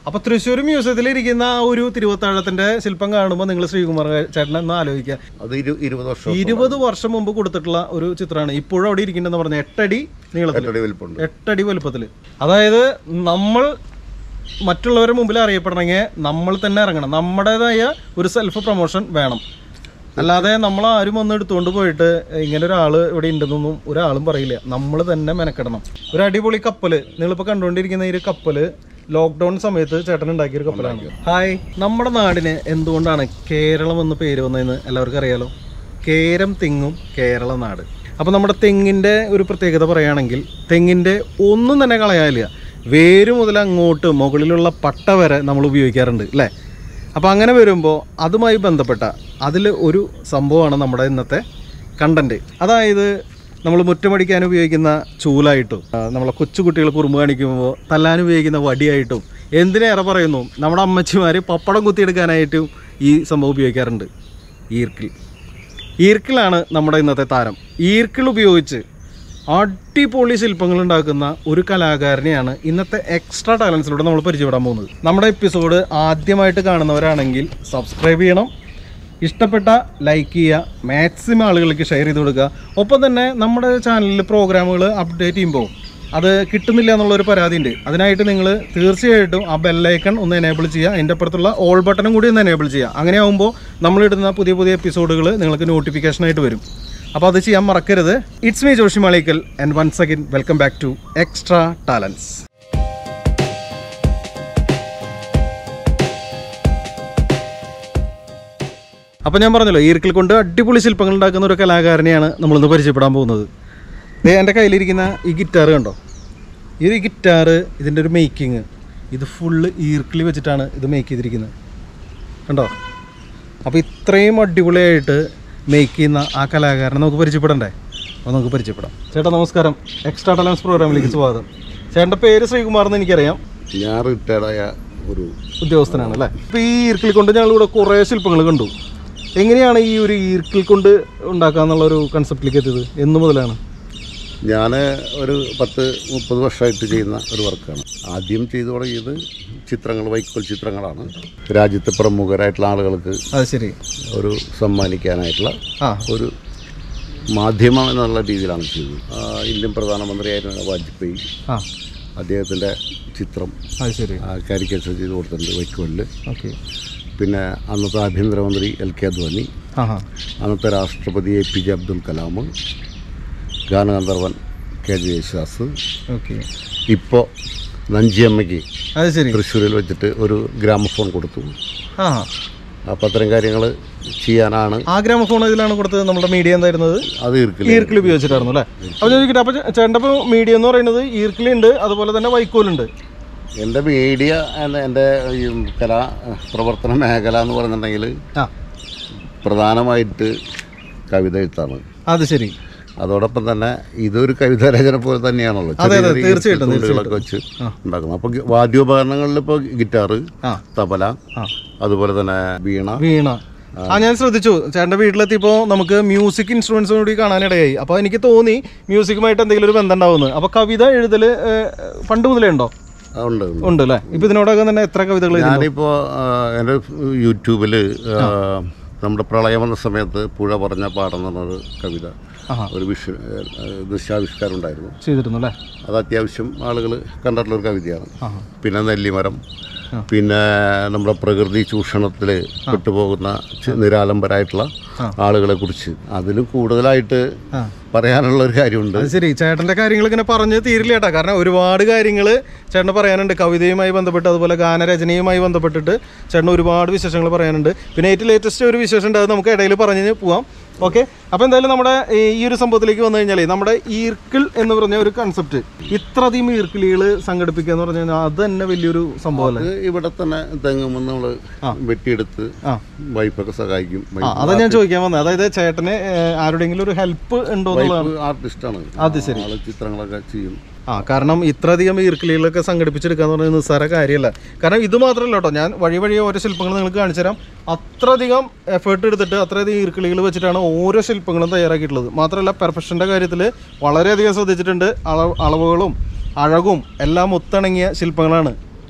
അപ്പൊ തൃശ്ശൂർ മ്യൂസിയത്തിൽ ഇരിക്കുന്ന ആ ഒരു തിരുവത്താഴത്തിന്റെ ശില്പം കാണുമ്പോൾ നിങ്ങൾ ശ്രീകുമാർ ചേട്ടൻ എന്ന് ആലോചിക്കുക അത് ഇരു ഇരുപത് വർഷം ഇരുപത് വർഷം മുമ്പ് കൊടുത്തിട്ടുള്ള ഒരു ചിത്രമാണ് ഇപ്പോഴും അവിടെ ഇരിക്കുന്നുണ്ടെന്ന് പറഞ്ഞ എട്ടടി നീളത്തിൽ എട്ടടി വലിപ്പമുണ്ട് എട്ടടി വലുപ്പത്തിൽ അതായത് നമ്മൾ മറ്റുള്ളവരുടെ മുമ്പിൽ അറിയപ്പെടണമെങ്കിൽ നമ്മൾ തന്നെ ഇറങ്ങണം നമ്മുടേതായ ഒരു സെൽഫ് പ്രൊമോഷൻ വേണം അല്ലാതെ നമ്മൾ ആരും വന്ന് എടുത്തുകൊണ്ട് പോയിട്ട് ഇങ്ങനെ ഒരാൾ ഇവിടെ ഉണ്ടെന്നൊന്നും ഒരാളും പറയില്ല നമ്മൾ തന്നെ മെനക്കെടണം ഒരു അടിപൊളി കപ്പല് നിങ്ങളിപ്പോൾ കണ്ടുകൊണ്ടിരിക്കുന്ന ഈ ഒരു കപ്പല് ലോക്ക്ഡൌൺ സമയത്ത് ചേട്ടൻ ഉണ്ടാക്കിയ ഒരു കപ്പലാണ് ഹായ് നമ്മുടെ നാടിന് എന്തുകൊണ്ടാണ് കേരളം എന്ന് പേര് വന്നതെന്ന് എല്ലാവർക്കും അറിയാലോ കേരം തെങ്ങും കേരള നാട് അപ്പോൾ നമ്മുടെ തെങ്ങിൻ്റെ ഒരു പ്രത്യേകത പറയുകയാണെങ്കിൽ തെങ്ങിൻ്റെ ഒന്നും തന്നെ കളയാനില്ല വേര് മുതൽ അങ്ങോട്ട് മുകളിലുള്ള പട്ട വരെ നമ്മൾ ഉപയോഗിക്കാറുണ്ട് അല്ലേ അപ്പോൾ അങ്ങനെ വരുമ്പോൾ അതുമായി ബന്ധപ്പെട്ട അതിൽ ഒരു സംഭവമാണ് നമ്മുടെ ഇന്നത്തെ കണ്ടന്റ് അതായത് നമ്മൾ മുറ്റമടിക്കാൻ ഉപയോഗിക്കുന്ന ചൂലായിട്ടും ആ, നമ്മളെ കൊച്ചുകുട്ടികൾ കുറുമ്പ് കാണിക്കുമ്പോൾ തല്ലാൻ ഉപയോഗിക്കുന്ന വടിയായിട്ടും എന്തിനേറെ പറയുന്നു നമ്മുടെ അമ്മച്ചിമാർ പപ്പടം കുത്തിയെടുക്കാനായിട്ടും ഈ സംഭവം ഉപയോഗിക്കാറുണ്ട് ഈർക്കിൽ ഈർക്കിളാണ് നമ്മുടെ ഇന്നത്തെ താരം ഈർക്കിൾ ഉപയോഗിച്ച് അടിപൊളി ശില്പങ്ങൾ ഉണ്ടാക്കുന്ന ഒരു കലാകാരനെയാണ് ഇന്നത്തെ എക്സ്ട്രാ ടാലൻസിലൂടെ നമ്മൾ പരിചയപ്പെടാൻ പോകുന്നത് നമ്മുടെ എപ്പിസോഡ് ആദ്യമായിട്ട് കാണുന്നവരാണെങ്കിൽ സബ്സ്ക്രൈബ് ചെയ്യണം ഇഷ്ടപ്പെട്ട ലൈക്ക് ചെയ്യുക മാക്സിമം ആളുകൾക്ക് ഷെയർ ചെയ്ത് കൊടുക്കുക ഒപ്പം തന്നെ നമ്മുടെ ചാനലിൽ പ്രോഗ്രാമുകൾ അപ്ഡേറ്റ് ചെയ്യുമ്പോൾ അത് കിട്ടുന്നില്ല എന്നുള്ളൊരു പരാതി ഉണ്ട് അതിനായിട്ട് നിങ്ങൾ തീർച്ചയായിട്ടും ആ ബെല്ലൈക്കൺ ഒന്ന് എനേബിൾ ചെയ്യുക അതിൻ്റെ അപ്പുറത്തുള്ള ഓൾ ബട്ടണും കൂടി ഒന്ന് എനേബിൾ ചെയ്യുക അങ്ങനെ ആകുമ്പോൾ നമ്മളിടുന്ന പുതിയ പുതിയ എപ്പിസോഡുകൾ നിങ്ങൾക്ക് നോട്ടിഫിക്കേഷനായിട്ട് വരും അപ്പോൾ അത് ചെയ്യാൻ മറക്കരുത് it's me Joshy Malikkal and once again welcome back to extra talents അപ്പോൾ ഞാൻ പറഞ്ഞല്ലോ ഈർക്കിൽ കൊണ്ട് അടിപൊളി ശില്പങ്ങൾ ഉണ്ടാക്കുന്ന ഒരു കലാകാരനെയാണ് നമ്മളിന്ന് പരിചയപ്പെടാൻ പോകുന്നത് ദേ എൻ്റെ കയ്യിലിരിക്കുന്ന ഈ ഗിറ്റാർ കണ്ടോ ഈ ഒരു ഗിറ്റാർ ഇതിൻ്റെ ഒരു മേക്കിങ് ഇത് ഫുള്ള് ഈർക്കിൽ വെച്ചിട്ടാണ് ഇത് മേക്ക് ചെയ്തിരിക്കുന്നത് കണ്ടോ അപ്പോൾ ഇത്രയും അടിപൊളിയായിട്ട് മേക്ക് ചെയ്യുന്ന ആ കലാകാരനെ നമുക്ക് പരിചയപ്പെടണ്ടേ അപ്പോൾ നമുക്ക് പരിചയപ്പെടാം ചേട്ടാ നമസ്കാരം എക്സ്ട്രാ ടാലൻസ് പ്രോഗ്രാമിലേക്ക് സ്വാഗതം ചേട്ടൻ്റെ പേര് ശ്രീകുമാർ എന്ന് എനിക്കറിയാം ഞാൻ റിട്ടയർഡായ ഒരു ഉദ്യോഗസ്ഥനാണ് അല്ലേ ഇപ്പോൾ ഈ ഈർക്കിൽ കൊണ്ട് ഞങ്ങൾ ഇവിടെ കുറേ ശില്പങ്ങൾ കണ്ടു എങ്ങനെയാണ് ഈ ഒരു ഈർക്കിൽ കൊണ്ട് ഉണ്ടാക്കാന്നുള്ള ഒരു കൺസെപ്റ്റിലേക്ക് എത്തിയത് എന്ന് മുതലാണ് ഞാൻ ഒരു പത്ത് മുപ്പത് വർഷമായിട്ട് ചെയ്യുന്ന ഒരു വർക്കാണ് ആദ്യം ചെയ്തു തുടങ്ങിയത് ചിത്രങ്ങൾ വൈക്കോൽ ചിത്രങ്ങളാണ് രാജ്യത്തെ പ്രമുഖരായിട്ടുള്ള ആളുകൾക്ക് അത് ശരി ഒരു സമ്മാനിക്കാനായിട്ടുള്ള ആ ഒരു മാധ്യമം എന്നുള്ള രീതിയിലാണ് ചെയ്തത് ആ, ഇന്ത്യൻ പ്രധാനമന്ത്രിയായിരുന്ന വാജ്പേയി ആ അദ്ദേഹത്തിൻ്റെ ചിത്രം അത് ശരി കാരിക്കേച്ചർ ചെയ്ത് കൊടുത്തിട്ടുണ്ട് വൈക്കോലിൽ ഓക്കെ പിന്നെ അന്നത്തെ ആഭ്യന്തരമന്ത്രി എൽ കെ അദ്വാനി ആ ഹാ അന്നത്തെ രാഷ്ട്രപതി A P J Abdul Kalam ഗാനഗന്ധർവൻ കെ ജെ യേശുദാസ് ഓക്കെ ഇപ്പോൾ നഞ്ചിയമ്മയ്ക്ക് അത് ശരി തൃശ്ശൂരിൽ വെച്ചിട്ട് ഒരു ഗ്രാമഫോൺ കൊടുത്തു ആ അപ്പോൾ അത്തരം കാര്യങ്ങൾ ചെയ്യാനാണ് ആ ഗ്രാമഫോൺ ഇതിലാണ് കൊടുത്തത് നമ്മുടെ മീഡിയ എന്തായിരുന്നത് അത് ഈർക്കിൽ ഈർക്കിൽ ഉപയോഗിച്ചിട്ടായിരുന്നു അല്ലേ അപ്പോൾ ചോദിക്കട്ടെ അപ്പോൾ ചേട്ടൻ്റെ ഇപ്പോൾ മീഡിയ എന്ന് പറയുന്നത് ഈർക്കിലുണ്ട് അതുപോലെ തന്നെ വൈക്കോലുണ്ട് എൻ്റെ മീഡിയ എന്ന എൻ്റെ ഈ കലാ പ്രവർത്തന മേഖല എന്ന് പറയുന്നുണ്ടെങ്കിൽ ആ പ്രധാനമായിട്ട് കവിത എഴുത്താണ് അത് ശരി അതോടൊപ്പം തന്നെ ഇതൊരു കവിതാ രചന പോലെ തന്നെയാണല്ലോ അതെ, ചെറിയ ചെറിയ തീർച്ചയായിട്ടും, തുണ്ടുകളൊക്കെ വെച്ച് ഉണ്ടാക്കുന്നത് അപ്പോൾ വാദ്യോപകരണങ്ങളിൽ ഇപ്പോൾ ഗിറ്റാറ് ആ തബല ആ അതുപോലെ തന്നെ വീണ വീണ ആ ഞാൻ ശ്രദ്ധിച്ചു ചേട്ടൻ്റെ വീട്ടിലെത്തിയപ്പോൾ നമുക്ക് മ്യൂസിക് ഇൻസ്ട്രുമെന്റ്സ് കൂടി കാണാനിടയായി അപ്പോൾ എനിക്ക് തോന്നി മ്യൂസിക്കുമായിട്ട് എന്തെങ്കിലും ഒരു ബന്ധം ഉണ്ടാവുമെന്ന് അപ്പോൾ കവിത എഴുതൽ പണ്ട് മുതലേ ഉണ്ടോ ആ, ഉണ്ട് ഉണ്ട്. ഉണ്ട് അല്ലേ ഇപ്പം ഇതിനോടൊക്കെ തന്നെ എത്ര കവിതകൾ എഴുതി ഞാനിപ്പോൾ എൻ്റെ യൂട്യൂബിൽ നമ്മുടെ പ്രളയം വന്ന സമയത്ത് പുഴ പറഞ്ഞ പാടം എന്ന് പറഞ്ഞൊരു കവിത ആഹാ. ഒരു വിഷ ദൃശ്യാവിഷ്കാരം ഉണ്ടായിരുന്നു ചെയ്തിരുന്നു അല്ലേ അത് അത്യാവശ്യം ആളുകൾ കണ്ടിട്ടുള്ള ഒരു കവിതയാണ് ആഹാ. പിന്നെ നെല്ലിമരം പിന്നെ നമ്മുടെ പ്രകൃതി ചൂഷണത്തിൽ പെട്ടുപോകുന്ന ചി- നിരാലംബരായിട്ടുള്ള ആളുകളെ കുറിച്ച് അതിലും കൂടുതലായിട്ട് ആ. പറയാനുള്ള ഒരു കാര്യമുണ്ട് അത് ശരി ചേട്ടൻ്റെ കാര്യങ്ങൾ ഇങ്ങനെ പറഞ്ഞ് തീരില്ല ചേട്ടാ കാരണം ഒരുപാട് കാര്യങ്ങൾ ചേട്ടന് പറയാനുണ്ട് കവിതയുമായി ബന്ധപ്പെട്ട് അതുപോലെ ഗാനരചനയുമായി ബന്ധപ്പെട്ടിട്ട് ചേട്ടന് ഒരുപാട് വിശേഷങ്ങൾ പറയാനുണ്ട് പിന്നെ ഏറ്റവും ലേറ്റസ്റ്റ് ഒരു വിശേഷം ഉണ്ട് അത് നമുക്ക് ഇടയിൽ പറഞ്ഞ് പോവാം ഓക്കെ അപ്പോൾ എന്തായാലും നമ്മുടെ ഈ ഈ ഒരു സംഭവത്തിലേക്ക് വന്നു കഴിഞ്ഞാൽ നമ്മുടെ ഈർക്കിൾ എന്ന് പറഞ്ഞ ഒരു കൺസെപ്റ്റ് ഇത്രയധികം ഈർക്കിളികൾ സംഘടിപ്പിക്കുക എന്ന് പറഞ്ഞു കഴിഞ്ഞാൽ അത് തന്നെ വലിയൊരു സംഭവമല്ലേ അത് ഇവിടെ തന്നെ തെങ്ങുമ്പോൾ നമ്മൾ വെട്ടിയെടുത്ത് ആ വൈഫൊക്കെ സഹായിക്കും ആ അതാ ഞാൻ ചോദിക്കാൻ വന്നത് അതായത് ചേട്ടന് ഏഹ്, ആരുടെയെങ്കിലും ഒരു ഹെൽപ്പ് ഉണ്ടോ എന്നുള്ളതാണ് വൈഫ് ആർട്ടിസ്റ്റാണ് അത് ശരി ആള് ചിത്രങ്ങളൊക്കെ ചെയ്യും ആ കാരണം ഇത്രയധികം ഈർക്കിളികളൊക്കെ സംഘടിപ്പിച്ചെടുക്കുക എന്ന് പറയുന്നത് നിസ്സാര കാര്യമല്ല കാരണം ഇത് മാത്രമല്ല കേട്ടോ ഞാൻ വഴി വഴി ഓരോ ശില്പങ്ങൾ നിങ്ങൾക്ക് കാണിച്ചു തരാം അത്രയധികം എഫേർട്ട് എടുത്തിട്ട് അത്രയധികം ഈർക്കിളികൾ വെച്ചിട്ടാണ് ഓരോ ശില്പങ്ങളും തയ്യാറാക്കിയിട്ടുള്ളത് മാത്രമല്ല പെർഫെക്ഷൻ്റെ കാര്യത്തിൽ വളരെയധികം ശ്രദ്ധിച്ചിട്ടുണ്ട് അളവ് അളവുകളും അഴകും എല്ലാം ഒത്തിണങ്ങിയ ശില്പങ്ങളാണ്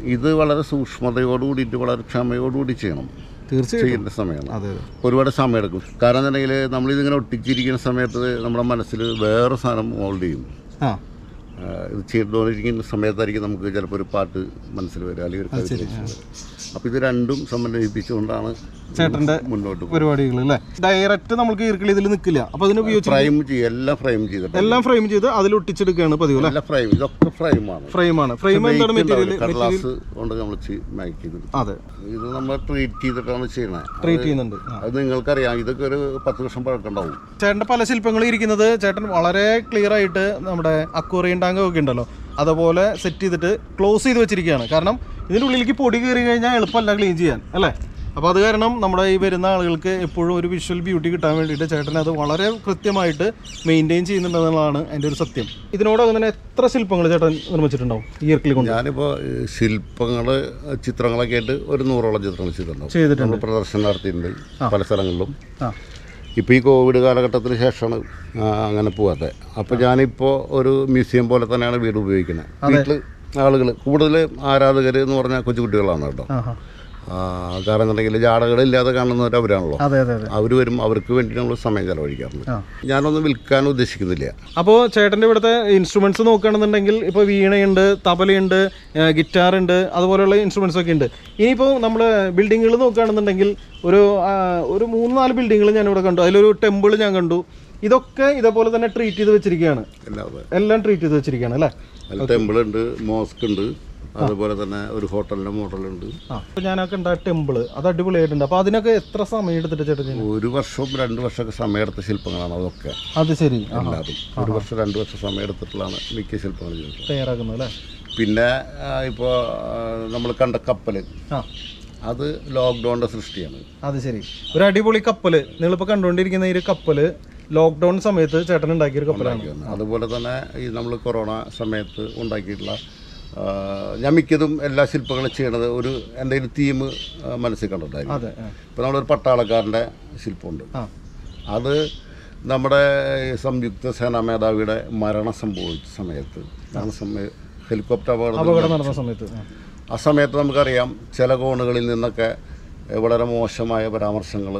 ഇത് വളരെ സൂക്ഷ്മതയോട് കൂടിയിട്ട് വളരെ ക്ഷമയോടുകൂടി ചെയ്യണം തീർച്ചയായും ചെയ്യേണ്ട സമയമാണ് അതെ അതെ ഒരുപാട് സമയമെടുക്കും കാരണം എന്നുണ്ടെങ്കിൽ നമ്മളിതിങ്ങനെ ഒട്ടിച്ചിരിക്കുന്ന സമയത്ത് നമ്മുടെ മനസ്സിൽ വേറെ സാധനം മോൾഡ് ചെയ്യും ആ ആ, ഇത് ചെയ്തുകൊണ്ടിരിക്കുന്ന സമയത്തായിരിക്കും നമുക്ക് ചിലപ്പോൾ ഒരു പാട്ട് മനസ്സിൽ വരിക അല്ലെങ്കിൽ ഒരു കവിത മനസ്സിൽ വരിക അപ്പോൾ ഇത് രണ്ടും സമന്വയിപ്പിച്ചുകൊണ്ടാണ് ചേട്ടന്റെ മുന്നോട്ട് പോകുന്നത് പരിപാടികൾ അല്ലേ ഡയറക്റ്റ് നമുക്ക് ഈർക്കിൾ ഇതിൽ നിൽക്കില്ല അപ്പൊ അതിന് ഉപയോഗിച്ച് ഫ്രെയിം ചെയ്യും എല്ലാം ഫ്രെയിം ചെയ്തിട്ട് എല്ലാം ഫ്രെയിം ചെയ്ത് അതിൽ ഒട്ടിച്ചെടുക്കുകയാണ് പതിവ് അല്ലേ എല്ലാം ഫ്രെയിം ഇതൊക്കെ ഫ്രെയിമാണ് ഫ്രെയിമാണ് ഫ്രെയിം എന്താണ് മെറ്റീരിയൽ കടലാസ് കൊണ്ട് നമ്മൾ മേക്ക് ചെയ്തിട്ട് അതെ ഇത് നമ്മൾ ട്രീറ്റ് ചെയ്തിട്ടാണ് ചെയ്യണത് ട്രീറ്റ് ചെയ്യുന്നുണ്ട് ആ. അത് നിങ്ങൾക്കറിയാം ഇതൊക്കെ ഒരു പത്ത് വർഷം പഴക്കമുണ്ടാവും ചേട്ടന്റെ പല ശില്പങ്ങളും ഇരിക്കുന്നത് ചേട്ടൻ വളരെ ക്ലിയർ ആയിട്ട് നമ്മുടെ അക്വറിയം ടാങ്ക് ഒക്കെ ഉണ്ടല്ലോ അതുപോലെ സെറ്റ് ചെയ്തിട്ട് ക്ലോസ് ചെയ്ത് വെച്ചിരിക്കുകയാണ് കാരണം ഇതിൻ്റെ ഉള്ളിലേക്ക് പൊടി കയറി കഴിഞ്ഞാൽ എളുപ്പമല്ല ക്ലീൻ ചെയ്യാൻ അല്ലേ അപ്പോൾ അത് കാരണം നമ്മുടെ ഈ വരുന്ന ആളുകൾക്ക് എപ്പോഴും ഒരു വിഷ്വൽ ബ്യൂട്ടി കിട്ടാൻ വേണ്ടിയിട്ട് ചേട്ടൻ അത് വളരെ കൃത്യമായിട്ട് മെയിൻറ്റെയിൻ ചെയ്യുന്നുണ്ടെന്നുള്ളതാണ് എൻ്റെ ഒരു സത്യം ഇതിനോടകം തന്നെ എത്ര ശില്പങ്ങൾ ചേട്ടൻ നിർമ്മിച്ചിട്ടുണ്ടാവും ഈ ഇയർക്കിൽ കൊണ്ട് ഞാനിപ്പോൾ ശില്പങ്ങൾ ചിത്രങ്ങളൊക്കെ ആയിട്ട് ഒരു നൂറോളം ചിത്രങ്ങൾ ചെയ്തിട്ടുണ്ടാവും ചെയ്തിട്ടുണ്ട് നമ്മൾ പ്രദർശനം നടത്തിയിട്ടുണ്ട് പല സ്ഥലങ്ങളിലും ആ ഇപ്പോൾ ഈ കോവിഡ് കാലഘട്ടത്തിന് ശേഷമാണ് ആ, അങ്ങനെ പോകാത്തത് അപ്പോൾ ഞാനിപ്പോൾ ഒരു മ്യൂസിയം പോലെ തന്നെയാണ് വീട് ഉപയോഗിക്കുന്നത് വീട്ടിൽ ആളുകൾ കൂടുതൽ ആരാധകർ എന്ന് പറഞ്ഞാൽ കൊച്ചുകുട്ടികളാണ് കേട്ടോ ആ ആ. ആ, കാരണം എന്നുണ്ടെങ്കിൽ ജാടകളില്ലാതെ കാണുന്നവർ അവരാണല്ലോ അതെ അതെ അതെ അവർ വരും അവർക്ക് വേണ്ടി നമ്മൾ സമയം ചെലവഴിക്കാറുണ്ട് ആ. ഞാനൊന്നും വിൽക്കാൻ ഉദ്ദേശിക്കുന്നില്ല അപ്പോൾ ചേട്ടൻ്റെ ഇവിടുത്തെ ഇൻസ്ട്രുമെന്റ്സ് നോക്കുകയാണെന്നുണ്ടെങ്കിൽ ഇപ്പോൾ വീണയുണ്ട് തബലയുണ്ട് ഗിറ്റാർ ഉണ്ട് അതുപോലെയുള്ള ഇൻസ്ട്രുമെന്റ്സ് ഒക്കെ ഉണ്ട് ഇനിയിപ്പോൾ നമ്മൾ ബിൽഡിങ്ങുകൾ നോക്കുകയാണെന്നുണ്ടെങ്കിൽ ഒരു ആ, ഒരു മൂന്ന് നാല് ബിൽഡിങ്ങുകൾ ഞാൻ ഇവിടെ കണ്ടു അതിലൊരു ടെമ്പിൾ ഞാൻ കണ്ടു ഇതൊക്കെ ഇതേപോലെ തന്നെ ട്രീറ്റ് ചെയ്ത് വെച്ചിരിക്കുകയാണ് അല്ലാതെ എല്ലാം ട്രീറ്റ് ചെയ്ത് വെച്ചിരിക്കുകയാണ് അല്ലേ അതിൽ ടെമ്പിൾ ഉണ്ട് മോസ്ക് ഉണ്ട് അതുപോലെ തന്നെ ഒരു ഹോട്ടലിൻ്റെ മോഡലുണ്ട് ആ അപ്പോൾ ഞാനൊക്കെ കണ്ട ടെമ്പിൾ അത് അടിപൊളിയായിട്ടുണ്ട് അപ്പോൾ അതിനൊക്കെ എത്ര സമയം എടുത്തിട്ട് ചേട്ടൻ ചെയ്യുന്നത്? ഒരു വർഷവും രണ്ട് വർഷമൊക്കെ സമയമെടുത്ത ശില്പങ്ങളാണ് അതൊക്കെ അത് ശരി ആ എല്ലാതും ഒരു വർഷം രണ്ട് വർഷം സമയം എടുത്തിട്ടുള്ളതാണ് മിക്ക ശില്പങ്ങൾ ചെയ്തത് തയ്യാറാക്കുന്നത് അല്ലേ പിന്നെ ഇപ്പോൾ നമ്മൾ കണ്ട കപ്പൽ ആ അത് ലോക്ക്ഡൗണിൻ്റെ സൃഷ്ടിയാണ് അത് ശരി ഒരു അടിപൊളി കപ്പല് നിങ്ങളിപ്പോൾ കണ്ടുകൊണ്ടിരിക്കുന്ന ഈ ഒരു കപ്പല് ലോക്ക്ഡൗൺ സമയത്ത് ചേട്ടൻ ഉണ്ടാക്കിയ ഒരു കപ്പലാണ് അതുപോലെ തന്നെ ഈ നമ്മൾ കൊറോണ സമയത്ത് ഉണ്ടാക്കിയിട്ടുള്ള ആ, ഞാൻ മിക്കതും എല്ലാ ശില്പങ്ങളും ചെയ്യണത് ഒരു എന്തെങ്കിലും തീം മനസ്സിൽ കണ്ടിട്ടുണ്ടായിരുന്നു അതെ ആ. ഇപ്പോൾ നമ്മളൊരു പട്ടാളക്കാരൻ്റെ ശില്പമുണ്ട് ആ അത് നമ്മുടെ ഈ സംയുക്ത സേനാ മേധാവിയുടെ മരണം സംഭവിച്ച സമയത്ത് ആ സമയ ഹെലികോപ്റ്റർ അപകടത്തിൽ അപകടം നടന്ന സമയത്ത് ആ. ആ സമയത്ത് നമുക്കറിയാം ചില കോണുകളിൽ നിന്നൊക്കെ ഏഹ്, വളരെ മോശമായ പരാമർശങ്ങൾ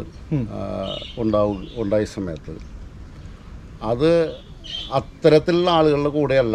ഉണ്ടാവും ഉണ്ടായ സമയത്ത് അത് അത്തരത്തിലുള്ള ആളുകളുടെ കൂടെയല്ല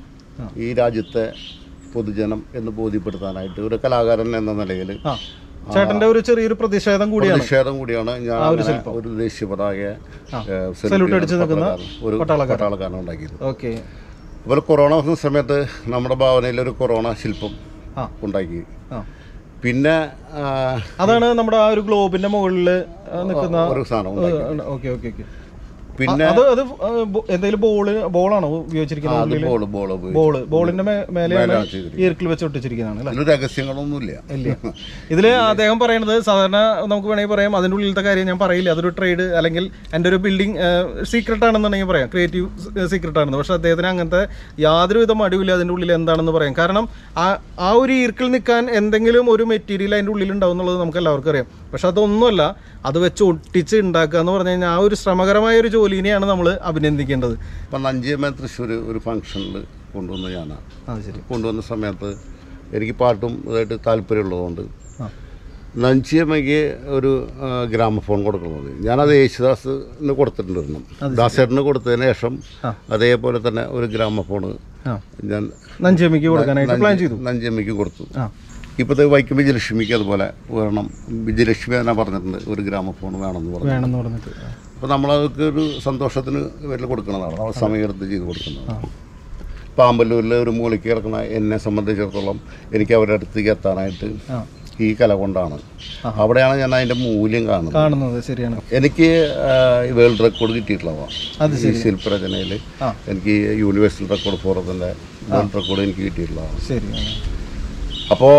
ഈ രാജ്യത്തെ പൊതുജനം എന്ന് ബോധ്യപ്പെടുത്താനായിട്ട് ഒരു കലാകാരൻ എന്ന നിലയിൽ ആ ചേട്ടന്റെ ഒരു ചെറിയൊരു പ്രതിഷേധം കൂടിയാണ് പ്രതിഷേധം കൂടിയാണ് ഞാൻ അങ്ങനെ ഒരു ദേശീയ പതാക ഏഹ്, സല്യൂട്ട് അടിച്ച് നിൽക്കുന്ന പട്ടാളക്കാരൻ- ഒരു പട്ടാളക്കാരൻ ഉണ്ടാക്കിയത് ഓക്കെ അതുപോലെ കൊറോണ വന്ന സമയത്ത് നമ്മുടെ ഭാവനയിൽ ഒരു കൊറോണ ശില്പം ആ. ഉണ്ടാക്കി ആ പിന്നെ ആ, അതാണ് നമ്മുടെ ആ ഒരു ഗ്ലോബിന്റെ മുകളിൽ നിൽക്കുന്ന ഒരു സാധനം ഉണ്ടാക്കി ഓക്കെ ഓക്കെ ഓക്കെ പിന്നെ അത് അത് എന്തെങ്കിലും ബോള് ബോളാണോ ഉപയോഗിച്ചിരിക്കുന്നത് അത് ബോള് ബോള് ഉപയോഗിച്ച് ബോള് ബോളിന്റെ മേ- മേലെയാണ് മേലെയാണ് ചെയ്തിരിക്കുന്നത്. ഈർക്കിൽ വെച്ച് ഒട്ടിച്ചിരിക്കുന്നതാണ് അല്ലേ അതിൽ രഹസ്യങ്ങളൊന്നുമില്ല ഇല്ല ഇതില് അദ്ദേഹം പറയുന്നത് സാധാരണ നമുക്ക് വേണമെങ്കിൽ പറയാം അതിന്റെ ഉള്ളിലത്തെ കാര്യം ഞാൻ പറയില്ല അതൊരു ട്രേഡ് അല്ലെങ്കിൽ എൻ്റെ ഒരു ബിൽഡിംഗ് സീക്രട്ട് ആണെന്നുണ്ടെങ്കിൽ പറയാം ക്രിയേറ്റീവ് സീക്രട്ട് ആണെന്ന് പക്ഷെ അദ്ദേഹത്തിന് അങ്ങനത്തെ യാതൊരുവിധ മടിവില്ല അതിൻ്റെ ഉള്ളിൽ എന്താണെന്ന് പറയാം കാരണം ആ ആ ഒരു ഈർക്കിൽ നിൽക്കാൻ എന്തെങ്കിലും ഒരു മെറ്റീരിയൽ അതിൻ്റെ ഉള്ളിൽ ഉണ്ടാവും എന്നുള്ളത് നമുക്ക് എല്ലാവർക്കും അറിയാം പക്ഷെ അതൊന്നുമല്ല അത് വെച്ച് ഒട്ടിച്ച് ഉണ്ടാക്കുക എന്ന് പറഞ്ഞു കഴിഞ്ഞാൽ ആ ഒരു ശ്രമകരമായ ഒരു ജോലിനെയാണ് നമ്മൾ അഭിനന്ദിക്കേണ്ടത് ഇപ്പം നഞ്ചിയമ്മ തൃശ്ശൂർ ഒരു ഫംഗ്ഷനിൽ കൊണ്ടുവന്ന ഞാനാണ് അത് ശരി കൊണ്ടുവന്ന സമയത്ത് എനിക്ക് പാട്ടും ഇതായിട്ട് താല്പര്യമുള്ളതുകൊണ്ട് ആ നഞ്ചിയമ്മയ്ക്ക് ഒരു ആ, ഗ്രാമഫോൺ കൊടുക്കുന്നത് ഞാനത് യേശുദാസിന് കൊടുത്തിട്ടുണ്ടായിരുന്നു ദാസേട്ടന് കൊടുത്തതിന് ശേഷം ആ. അതേപോലെ തന്നെ ഒരു ഗ്രാമഫോണ് ആ ഞാൻ നഞ്ചിയമ്മയ്ക്ക് കൊടുക്കാനായിട്ട് പ്ലാൻ ചെയ്തു നഞ്ചിയമ്മയ്ക്ക് കൊടുത്തു ആ ഇപ്പോഴത്തെ വൈക്കം വിജയലക്ഷ്മിക്ക് അതുപോലെ വേണം വിജയലക്ഷ്മി തന്നെ പറഞ്ഞിട്ടുണ്ട് ഒരു ഗ്രാമഫോൺ വേണമെന്ന് പറഞ്ഞു വേണമെന്ന് പറഞ്ഞിട്ട് ആ. അപ്പോൾ നമ്മളതൊക്കെ ഒരു സന്തോഷത്തിന് പേരിൽ കൊടുക്കുന്നതാണ് നമ്മൾ സമയമെടുത്ത് ചെയ്ത് കൊടുക്കുന്നതാണ് പാമ്പല്ലൂരിലെ ഒരു മൂലയ്ക്ക് കിടക്കുന്ന എന്നെ സംബന്ധിച്ചിടത്തോളം എനിക്ക് അവരുടെ അടുത്തേക്ക് എത്താനായിട്ട് ആ ഈ കല കൊണ്ടാണ് അവിടെയാണ് ഞാൻ അതിൻ്റെ മൂല്യം കാണുന്നത് കാണുന്നത് ശരിയാണ് എനിക്ക് ആ, ഈ വേൾഡ് റെക്കോർഡ് കിട്ടിയിട്ടുള്ളതാണ് അത് ഈ ശില്പരചനയിൽ ആ. എനിക്ക് യൂണിവേഴ്സൽ റെക്കോർഡ് ഫോറത്തിൻ്റെ വേൾഡ് റെക്കോർഡ് എനിക്ക് കിട്ടിയിട്ടുള്ളതാണ് ശരി ആ. അപ്പോൾ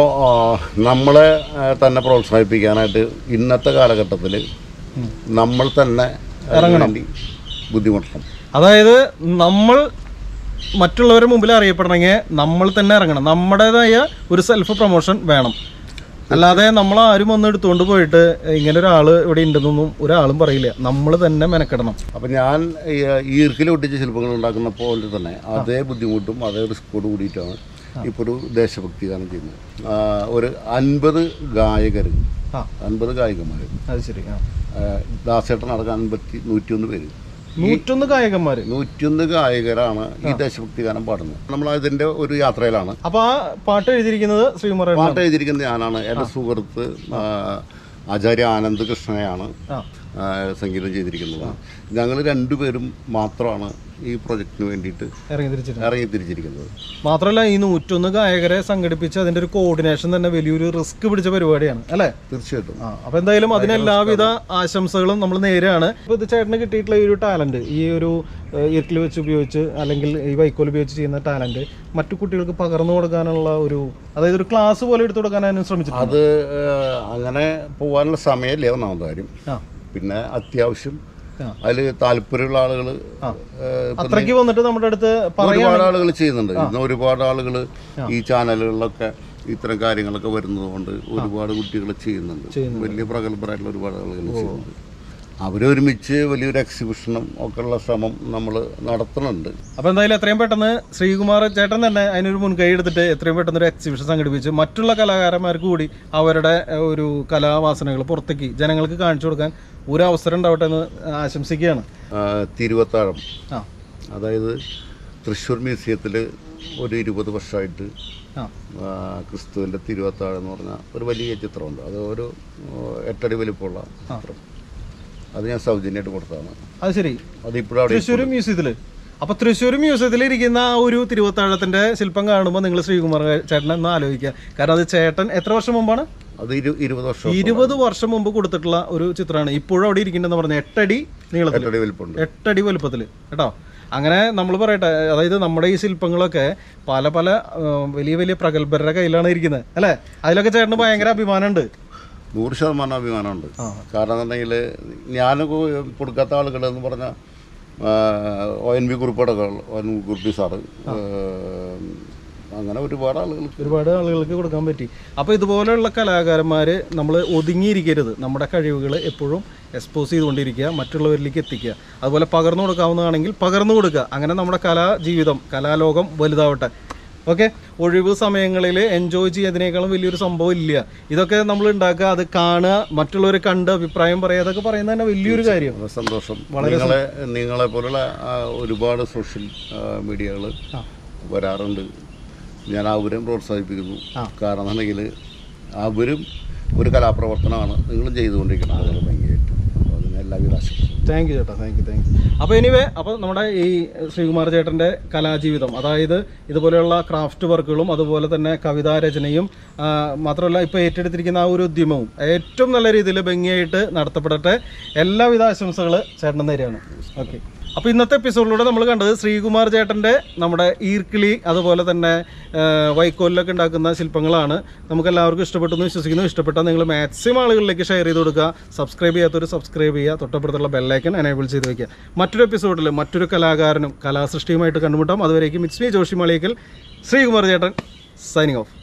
നമ്മളെ ആ, തന്നെ പ്രോത്സാഹിപ്പിക്കാനായിട്ട് ഇന്നത്തെ കാലഘട്ടത്തിൽ നമ്മൾ തന്നെ അതിന് വേണ്ടി ബുദ്ധിമുട്ടണം അതായത് നമ്മൾ മറ്റുള്ളവരുടെ മുമ്പിൽ അറിയപ്പെടണമെങ്കിൽ നമ്മൾ തന്നെ ഇറങ്ങണം നമ്മുടേതായ ഒരു സെൽഫ് പ്രൊമോഷൻ വേണം അല്ലാതെ നമ്മൾ ആരും വന്ന് എടുത്തുകൊണ്ട് പോയിട്ട് ഇങ്ങനെ ഒരാൾ ഇവിടെ ഉണ്ടെന്നൊന്നും ഒരാളും പറയില്ല നമ്മൾ തന്നെ മെനക്കെടണം അപ്പം ഞാൻ ഈ ഈർക്കിൽ ഒട്ടിച്ച ശില്പങ്ങൾ ഉണ്ടാക്കുന്ന പോലെ തന്നെ അതേ ബുദ്ധിമുട്ടും അതേ റിസ്കോട് കൂടിയിട്ടാണ് ഇപ്പോൾ ഒരു ദേശഭക്തി ഗാനം ചെയ്യുന്നത് ആ, ഒരു അൻപത് ഗായകർ ആ അൻപത് ഗായികമാർ അത് ശരി ആ ദാസേട്ടൻ അടക്കം അൻപത്തി നൂറ്റിയൊന്ന് പേര് നൂറ്റൊന്ന് ഗായകന്മാര് നൂറ്റിയൊന്ന് ഗായകരാണ് ഈ ദേശഭക്തി ഗാനം പാടുന്നത് നമ്മൾ അതിന്റെ ഒരു യാത്രയിലാണ് അപ്പൊ ആ പാട്ട് എഴുതിയിരിക്കുന്നത് ശ്രീകുമാർ പാട്ട് എഴുതിയിരിക്കുന്നത് ഞാനാണ് എൻ്റെ സുഹൃത്ത് ആ, ആചാര്യ ആനന്ദ് കൃഷ്ണനെയാണ് ആ ആ, സംഗീതം ചെയ്തിരിക്കുന്നത് ഞങ്ങൾ രണ്ടുപേരും മാത്രമാണ് ഈ പ്രൊജക്റ്റിന് വേണ്ടിയിട്ട് ഇറങ്ങി തിരിച്ചിട്ട് ഇറങ്ങി തിരിച്ചിരിക്കുന്നത് മാത്രമല്ല ഈ നൂറ്റൊന്ന് ഗായകരെ സംഘടിപ്പിച്ച് അതിന്റെ ഒരു കോർഡിനേഷൻ തന്നെ വലിയൊരു റിസ്ക് പിടിച്ച പരിപാടിയാണ് അല്ലേ തീർച്ചയായിട്ടും ആ അപ്പൊ എന്തായാലും അതിന് എല്ലാവിധ ആശംസകളും നമ്മൾ നേരെയാണ് ഇപ്പൊ ഇത് ചേട്ടന് കിട്ടിയിട്ടുള്ള ഈ ഒരു ടാലന്റ് ഈ ഒരു ഇർക്കിൽ വെച്ച് ഉപയോഗിച്ച് അല്ലെങ്കിൽ ഈ വൈക്കോൽ ഉപയോഗിച്ച് ചെയ്യുന്ന ടാലന്റ് മറ്റു കുട്ടികൾക്ക് പകർന്നു കൊടുക്കാനുള്ള ഒരു അതായത് ഒരു ക്ലാസ് പോലെ എടുത്തു കൊടുക്കാനും ശ്രമിച്ചിട്ടുണ്ട് അത് ആ, അങ്ങനെ പോകാനുള്ള സമയമില്ല ഒന്നാമത്തെ കാര്യം ആ പിന്നെ അത്യാവശ്യം ആ. അതിൽ താല്പര്യമുള്ള ആളുകൾ അത്രയ്ക്ക് വന്നിട്ട് നമ്മുടെ അടുത്ത് പറയാൻ ഒരുപാട് ആളുകൾ ചെയ്യുന്നുണ്ട് ഇന്ന് ഒരുപാട് ആളുകൾ ഈ ചാനലുകളിലൊക്കെ ഇത്തരം കാര്യങ്ങളൊക്കെ വരുന്നത് കൊണ്ട് ഒരുപാട് കുട്ടികൾ ചെയ്യുന്നുണ്ട് വലിയ പ്രഗത്ഭരായിട്ടുള്ള ഒരുപാട് ആളുകൾ ചെയ്യുന്നുണ്ട് അവരൊരുമിച്ച് വലിയൊരു എക്സിബിഷനും ഒക്കെ ഉള്ള ശ്രമം നമ്മൾ നടത്തുന്നുണ്ട് അപ്പൊ എന്തായാലും എത്രയും പെട്ടെന്ന് ശ്രീകുമാർ ചേട്ടൻ തന്നെ അതിനൊരു മുൻകൈ എടുത്തിട്ട് എത്രയും പെട്ടെന്ന് ഒരു എക്സിബിഷൻ സംഘടിപ്പിച്ച് മറ്റുള്ള കലാകാരന്മാർക്ക് കൂടി അവരുടെ ഏഹ്, ഒരു കലാവാസനകൾ പുറത്തേക്ക് ജനങ്ങൾക്ക് കാണിച്ചു കൊടുക്കാൻ ഒരു അവസരം ഉണ്ടാവട്ടെ എന്ന് ആശംസിക്കുകയാണ് ആ, തിരുവത്താഴം ആ അതായത് തൃശ്ശൂർ മ്യൂസിയത്തിൽ ഒരു ഇരുപത് വർഷമായിട്ട് ആ ആ, ക്രിസ്തുവിൻ്റെ തിരുവത്താഴം എന്ന് പറഞ്ഞ ഒരു വലിയ ചിത്രമുണ്ട് അത് ഒരു ആ, എട്ടടി വലിപ്പമുള്ള ചിത്രം അത് ഞാൻ സൗജന്യമായിട്ട് കൊടുത്തതാണ് അത് ശരി അത് ഇപ്പോഴും അവിടെ തൃശ്ശൂർ മ്യൂസിയത്തില് അപ്പൊ തൃശ്ശൂർ മ്യൂസിയത്തിൽ ഇരിക്കുന്ന ആ ഒരു തിരുവത്താഴത്തിന്റെ ശില്പം കാണുമ്പോൾ നിങ്ങൾ ശ്രീകുമാർ ചേട്ടൻ എന്ന് ആലോചിക്കുക കാരണം അത് ചേട്ടൻ എത്ര വർഷം മുമ്പാണ് അത് ഇരു ഇരുപത് വർഷം ഇരുപത് വർഷം മുമ്പ് കൊടുത്തിട്ടുള്ള ഒരു ചിത്രമാണ് ഇപ്പോഴും അവിടെ ഇരിക്കുന്നെന്ന് പറഞ്ഞ എട്ടടി നീളത്തിൽ എട്ടടി വലിപ്പമുണ്ട് എട്ടടി വലുപ്പത്തിൽ കേട്ടോ അങ്ങനെ നമ്മൾ പറയട്ടെ അതായത് നമ്മുടെ ഈ ശില്പങ്ങളൊക്കെ പല പല ആ, വലിയ വലിയ പ്രഗത്ഭരുടെ കയ്യിലാണ് ഇരിക്കുന്നത് അല്ലേ അതിലൊക്കെ ചേട്ടന് ഭയങ്കര അഭിമാനമുണ്ട് നൂറ് ശതമാനം അഭിമാനമുണ്ട് ആ. കാരണം എന്നുണ്ടെങ്കിൽ ഞാൻ കൊടുക്കാത്ത ആളുകൾ എന്ന് പറഞ്ഞാൽ ഒ എൻ വി കുറിപ്പടകൾ ഒ എൻ വി കുറിപ്പി സാറ് ആ, അങ്ങനെ ഒരുപാട് ആളുകൾ ഒരുപാട് ആളുകൾക്ക് കൊടുക്കാൻ പറ്റി അപ്പോൾ ഇതുപോലെയുള്ള കലാകാരന്മാർ നമ്മൾ ഒതുങ്ങിയിരിക്കരുത് നമ്മുടെ കഴിവുകൾ എപ്പോഴും എക്സ്പോസ് ചെയ്തുകൊണ്ടിരിക്കുക മറ്റുള്ളവരിലേക്ക് എത്തിക്കുക അതുപോലെ പകർന്നു കൊടുക്കാവുന്നതാണെങ്കിൽ പകർന്നു കൊടുക്കുക അങ്ങനെ നമ്മുടെ കലാ ജീവിതം കലാലോകം വലുതാവട്ടെ ഓക്കെ ഒഴിവ് സമയങ്ങളിൽ എൻജോയ് ചെയ്യുന്നതിനേക്കാളും വലിയൊരു സംഭവം ഇല്ല ഇതൊക്കെ നമ്മൾ ഉണ്ടാക്കുക അത് കാണുക മറ്റുള്ളവർ കണ്ട് അഭിപ്രായം പറയുക അതൊക്കെ പറയുന്നത് തന്നെ വലിയൊരു കാര്യം വളരെ സന്തോഷം നിങ്ങളെ നിങ്ങളെ പോലുള്ള ആ, ഒരുപാട് സോഷ്യൽ മീഡിയകൾ ആ. വരാറുണ്ട് ഞാൻ അവരെയും പ്രോത്സാഹിപ്പിക്കുന്നു ആ. കാരണം എന്നുണ്ടെങ്കിൽ അവരും ഒരു കലാപ്രവർത്തനമാണ് നിങ്ങളും ചെയ്തുകൊണ്ടിരിക്കുന്നത് വളരെ ഭംഗിയായിട്ട് അപ്പോൾ അതിന് എല്ലാവിധ ആശംസകളും താങ്ക് യു ചേട്ടാ താങ്ക് യു താങ്ക് യു അപ്പോൾ എനിവേ അപ്പോൾ നമ്മുടെ ഈ ശ്രീകുമാർ ചേട്ടൻ്റെ കലാജീവിതം അതായത് ഇതുപോലെയുള്ള ക്രാഫ്റ്റ് വർക്കുകളും അതുപോലെ തന്നെ കവിതാ രചനയും ആ, മാത്രമല്ല ഇപ്പോൾ ഏറ്റെടുത്തിരിക്കുന്ന ആ ഒരു ഉദ്യമവും ഏറ്റവും നല്ല രീതിയിൽ ഭംഗിയായിട്ട് നടത്തപ്പെടട്ടെ എല്ലാവിധ ആശംസകൾ ചേട്ടൻ നേരെയാണ് ഓക്കെ അപ്പോൾ ഇന്നത്തെ എപ്പിസോഡിലൂടെ നമ്മൾ കണ്ടത് ശ്രീകുമാർ ചേട്ടൻ്റെ നമ്മുടെ ഈർക്കിളി അതുപോലെ തന്നെ ആ, വൈക്കോലിലൊക്കെ ഉണ്ടാക്കുന്ന ശില്പങ്ങളാണ് നമുക്ക് എല്ലാവർക്കും ഇഷ്ടപ്പെട്ടു എന്ന് വിശ്വസിക്കുന്നു ഇഷ്ടപ്പെട്ടാൽ നിങ്ങൾ മാക്സിമം ആളുകളിലേക്ക് ഷെയർ ചെയ്ത് കൊടുക്കുക സബ്സ്ക്രൈബ് ചെയ്യാത്തവർ സബ്സ്ക്രൈബ് ചെയ്യുക തൊട്ടപ്പുറത്തുള്ള ബെല്ലൈക്കൻ എനേബിൾ ചെയ്ത് വെക്കുക മറ്റൊരു എപ്പിസോഡിൽ മറ്റൊരു കലാകാരനും കലാസൃഷ്ടിയുമായിട്ട് കണ്ടുമുട്ടാം അതുവരേക്കും ഇറ്റ്സ് മീ ജോഷി മാളിയേക്കൽ ശ്രീകുമാർ ചേട്ടൻ സൈനിങ് ഓഫ്